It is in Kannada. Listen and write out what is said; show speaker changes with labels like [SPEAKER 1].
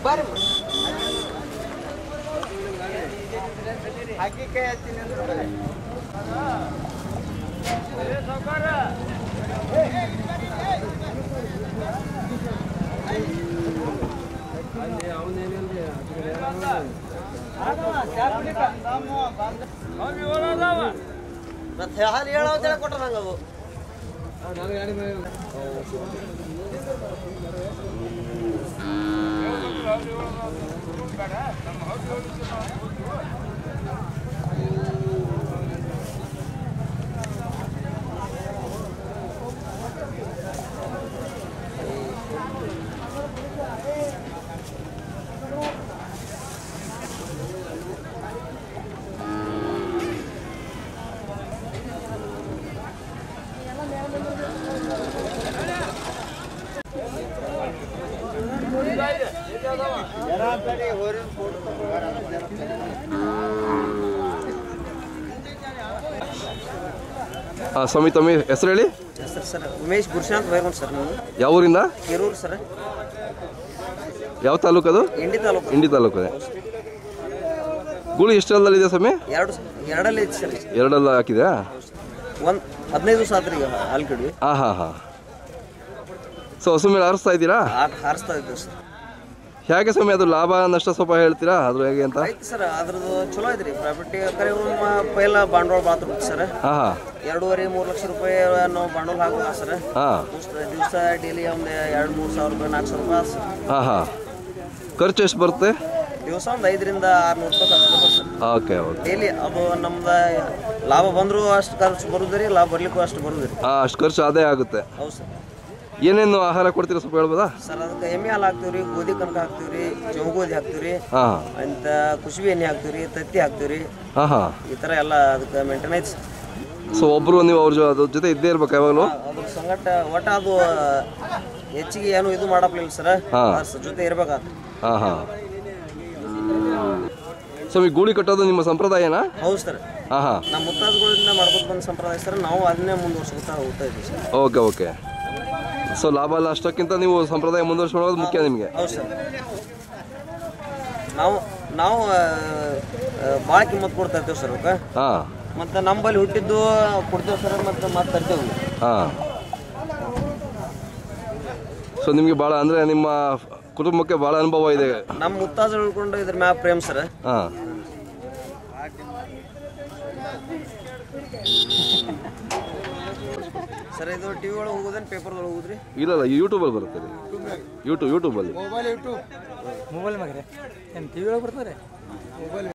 [SPEAKER 1] ಬರ್ರಿ ಹಾಕಿಕಾಯಿ ಹಚ್ತೀನಿ ಅಂದ್ರೆ ಬರ್ರಿ ಮತ್ತೆ ಹಾಲು ಹೇಳೋ ಅಂತೇಳಿ ಕೊಟ್ರ ನಂಗೆ ಅವು ಜರ ತಡಿ ಹೋರಿನ ಫೋಟೋ
[SPEAKER 2] ಹಾಂ ಸ್ವಾಮಿ ತಮ್ಮ ಹೆಸರು ಹೇಳಿ
[SPEAKER 1] ಹೆಸರು ಸರ್ ಉಮೇಶ್ ಗುರುಶಾಂತ್ ಬೈರೋನ್ ಸರ್ ನೀವು
[SPEAKER 2] ಯಾವ ಊರಿಂದ
[SPEAKER 1] ಕೆರೂರು ಸರ್
[SPEAKER 2] ಯಾವ ತಾಲೂಕು ಅದು
[SPEAKER 1] ಇಂಡಿ ತಾಲೂಕು
[SPEAKER 2] ಇಂಡಿ ತಾಲೂಕು ಅದೇ ಗೂಳಿ ಎಷ್ಟರಲ್ಲಿದೆ ಸ್ವಾಮಿ
[SPEAKER 1] ಎರಡು ಎರಡಲ್ಲಿ ಐತಿ ಸರ್
[SPEAKER 2] ಎರಡೆಲ್ಲ ಹಾಕಿದ್ಯಾ
[SPEAKER 1] ಒಂದು ಹದಿನೈದು ದಿವಸ ಆತ್ರಿ ಈಗ ಹಾಲು ಕಿಡ್ವಿ
[SPEAKER 2] ಹಾಂ ಹಾಂ ಹಾಂ ಸೊ ಹಸು ಮೇಲೆ ಹಾರಿಸ್ತಾ ಇದ್ದೀರಾ
[SPEAKER 1] ಆಟ ಹಾರಿಸ್ತಾ ಇದ್ದೀವಿ ಸರ್
[SPEAKER 2] ಹೇಗೆ ಸ್ವಾಮಿ ಅದು ಲಾಭ ನಷ್ಟ ಸ್ವಲ್ಪ ಹೇಳ್ತೀರಾ ಅದು ಹೇಗೆ ಅಂತ
[SPEAKER 1] ಐತಿ ಸರ್ ಅದ್ರದ್ದು ಚಲೋ ಐತ್ರಿ ಪ್ರಾಪರ್ಟಿ ಕರೆ ನಮ್ಮ ಪೈಲ ಬಂಡವಾಳ ಭಾಳ ತುಡುತ್ತೆ ಸರ್
[SPEAKER 2] ಹಾಂ ಹಾಂ
[SPEAKER 1] ಎರಡೂವರೆ ಮೂರು ಲಕ್ಷ ರೂಪಾಯಿ ನಾವು ಬಂಡವಾಳ ಹಾಕೋದು ಸರ್
[SPEAKER 2] ಹಾಂ
[SPEAKER 1] ದಿವಸ ಡೈಲಿ ಒಂದು ಎರಡು ಮೂರು ಸಾವಿರ ರೂಪಾಯಿ ನಾಲ್ಕು ಸಾವಿರ ರೂಪಾಯಿ ಆತ್ ಸರ್
[SPEAKER 2] ಹಾಂ ಹಾಂ ಖರ್ಚು ಎಷ್ಟು ಬರುತ್ತೆ
[SPEAKER 1] ದಿವಸ ಒಂದು ಐದರಿಂದ ಆರುನೂರು ರೂಪಾಯಿ ಖರ್ಚು ಬರ್ತದೆ ಸರ್
[SPEAKER 2] ಓಕೆ ಓಕೆ
[SPEAKER 1] ಡೈಲಿ ಅದು ನಮ್ದು ಲಾಭ ಬಂದರೂ ಅಷ್ಟು ಖರ್ಚು ಬರುದ್ರಿ ಲಾಭ ಬರ್ಲಿಕ್ಕೂ ಅಷ್ಟು ಬರುದ್ರಿ
[SPEAKER 2] ಹಾಂ ಅಷ್ಟು ಖರ್ಚು ಆದಾಯ ಆಗುತ್ತೆ
[SPEAKER 1] ಹೌದು ಸರ್
[SPEAKER 2] ಏನೇನು ಆಹಾರ ಕೊಡ್ತೀರಾ ಸ್ವಲ್ಪ ಹೇಳ್ಬೋದಾ
[SPEAKER 1] ಸರ್ ಅದಕ್ಕೆ ಎಮ್ಮೆ ಹಾಲು ಹಾಕ್ತೀವಿ ರೀ ಗೋಧಿ ಕನಕ ಹಾಕ್ತೀವಿ ರೀ ಜೋಗೋದಿ ಹಾಕ್ತೀವಿ ರೀ
[SPEAKER 2] ಹಾಂ
[SPEAKER 1] ಅಂತ ಕುಸುಬಿ ಎಣ್ಣೆ ಹಾಕ್ತೀವಿ ರೀ ತತ್ತಿ ಹಾಕ್ತೀವಿ ರೀ
[SPEAKER 2] ಹಾಂ ಹಾಂ
[SPEAKER 1] ಈ ಥರ ಎಲ್ಲ ಅದಕ್ಕೆ ಮೇಂಟೈನ್ ಐತಿ ಸರ್
[SPEAKER 2] ಸೊ ಒಬ್ಬರು ನೀವು ಅವ್ರ ಜೊ ಅದ್ರ ಜೊತೆ ಇದ್ದೇ ಇರ್ಬೇಕು ಯಾವಾಗಲೂ
[SPEAKER 1] ಅದ್ರ ಸಂಗಟ ಒಟ್ಟ ಅದು ಹೆಚ್ಚಿಗೆ ಏನು ಇದು ಮಾಡಪ್ಲಿಲ್ಲ ಸರ್
[SPEAKER 2] ಹಾ.
[SPEAKER 1] ಅದ್ರ ಜೊತೆ ಇರ್ಬೇಕಾಗ್ತದೆ
[SPEAKER 2] ಹಾಂ ಹಾಂ ಸ್ವಾಮಿ ಗೂಳಿ ಕಟ್ಟೋದು ನಿಮ್ಮ ಸಂಪ್ರದಾಯನಾ
[SPEAKER 1] ಹೌದು ಸರ್
[SPEAKER 2] ಹಾಂ ಹಾಂ
[SPEAKER 1] ನಮ್ಮ ಮುತ್ತಾಜುಗಳಿಂದ ಮಾಡ್ಕೊಂಡು ಬಂದ ಸಂಪ್ರದಾಯ ಸರ್ ನಾವು ಅದನ್ನೇ ಮುಂದುವರ್ಸ್ಕೊತಾ ಹೋಗ್ತಾ ಇದ್ದೀವಿ ಸರ್
[SPEAKER 2] ಓಕೆ ಓಕೆ ಸೊ ಲಾಭ ನಷ್ಟಕ್ಕಿಂತ ನೀವು ಸಂಪ್ರದಾಯ ಮುಂದುವರ್ಸ್ಕೊಳ್ಳೋದು ಮುಖ್ಯ ನಿಮಗೆ
[SPEAKER 1] ಹೌದು ಸರ್ ನಾವು ನಾವು ಭಾಳ ಕಿಮ್ಮತ್ ಕೊಡ್ತಾ ಇರ್ತೀವಿ ಸರ್ ಅವಕ್ಕೆ
[SPEAKER 2] ಹಾಂ
[SPEAKER 1] ಮತ್ತು ನಂಬಲ್ಲಿ ಹುಟ್ಟಿದ್ದು ಕೊಡ್ತೇವೆ ಸರ್ ಮತ್ತು ಮತ್ತೆ ತರ್ತೇವೆ
[SPEAKER 2] ಹಾಂ ಸೊ ನಿಮಗೆ ಭಾಳ ಅಂದರೆ ನಿಮ್ಮ ಕುಟುಂಬಕ್ಕೆ ಭಾಳ ಅನುಭವ ಇದೆ
[SPEAKER 1] ನಮ್ಮ ಮುತ್ತಾಜು ಉಳ್ಕೊಂಡು ಇದ್ರ ಮ್ಯಾಗ ಪ್ರೇಮ್ ಸರ್
[SPEAKER 2] ಹಾಂ
[SPEAKER 1] ಸರ್ ಇದು ಟಿ ವಿ ಒಳಗೆ ಹೋಗೋದೇನು ಪೇಪರ್ದೊಳಗೆ ಹೋಗುದ್ರಿ
[SPEAKER 2] ಇಲ್ಲಲ್ಲ ಯೂಟ್ಯೂಬಲ್ಲಿ ಬರುತ್ತೆ ರೀ ಯೂಟ್ಯೂಬ್ ಯೂಟ್ಯೂಬಲ್ಲಿ
[SPEAKER 3] ಮೊಬೈಲ್ ಯೂಟ್ಯೂಬ್ ಮೊಬೈಲ್ ಮ್ಯಾಗ್ರೆ ಏನು ಟಿ ವಿ ಒಳಗೆ ಬರ್ತಾರೆ ಮೊಬೈಲ್